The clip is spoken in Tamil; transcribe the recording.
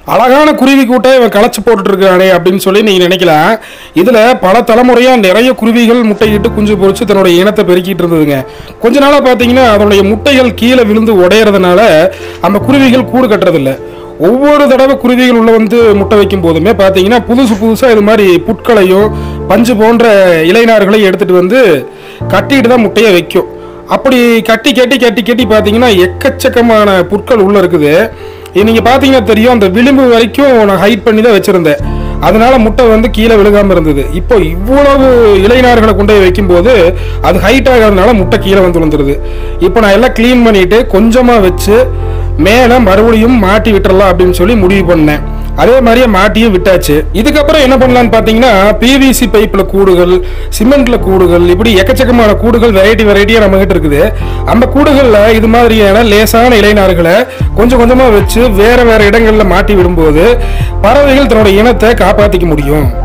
அழகான குருவி கூட்டை இவன் களைச்சு போட்டுட்டு இருக்கானே அப்படின்னு சொல்லி நீங்க நினைக்கலாம் இதுல பல தலைமுறையா நிறைய குருவிகள் முட்டையிட்டு குஞ்சு பொறிச்சு தன்னுடைய இனத்தை பெருக்கிட்டு இருந்ததுங்க கொஞ்ச நாளா பாத்தீங்கன்னா அதனுடைய முட்டைகள் கீழே விழுந்து உடையறதுனால அந்த குருவிகள் கூடு கட்டுறதில்ல ஒவ்வொரு தடவை குருவிகள் உள்ள வந்து முட்டை வைக்கும் போதுமே பார்த்தீங்கன்னா புதுசு புதுசாக இது மாதிரி புட்களையும் பஞ்சு போன்ற இலைநார்களையும் எடுத்துட்டு வந்து கட்டிட்டு தான் முட்டையை வைக்கும் அப்படி கட்டி கட்டி கட்டி கட்டி பார்த்தீங்கன்னா எக்கச்சக்கமான புட்கள் உள்ள இருக்குது இது நீங்கள் பார்த்தீங்கன்னா தெரியும் அந்த விளிம்பு வரைக்கும் நான் ஹைட் பண்ணி தான் வச்சுருந்தேன் அதனால முட்டை வந்து கீழே விழுகாம இருந்தது இப்போ இவ்வளவு இலைநார்களை கொண்டு போய் வைக்கும்போது அது ஹைட் ஆகிறதுனால முட்டை கீழே வந்து விழுந்துருது இப்போ நான் எல்லாம் க்ளீன் பண்ணிட்டு கொஞ்சமா வச்சு மேலே மறுபடியும் மாட்டி விட்டுறலாம் அப்படின்னு சொல்லி முடிவு பண்ணேன் அதே மாதிரியே மாட்டியும் விட்டாச்சு இதுக்கப்புறம் என்ன பண்ணலாம்னு பார்த்தீங்கன்னா பிவிசி பைப்பில் கூடுகள் சிமெண்ட்ல கூடுகள் இப்படி எக்கச்சக்கமான கூடுகள் வெரைட்டி வெரைட்டியாக நம்ம கிட்ட இருக்குது அந்த கூடுகளில் இது மாதிரியான லேசான இலைநார்களை கொஞ்சம் கொஞ்சமாக வச்சு வேற வேற இடங்களில் மாட்டி விடும்போது பறவைகள் தன்னோட இனத்தை காப்பாற்றிக்க முடியும்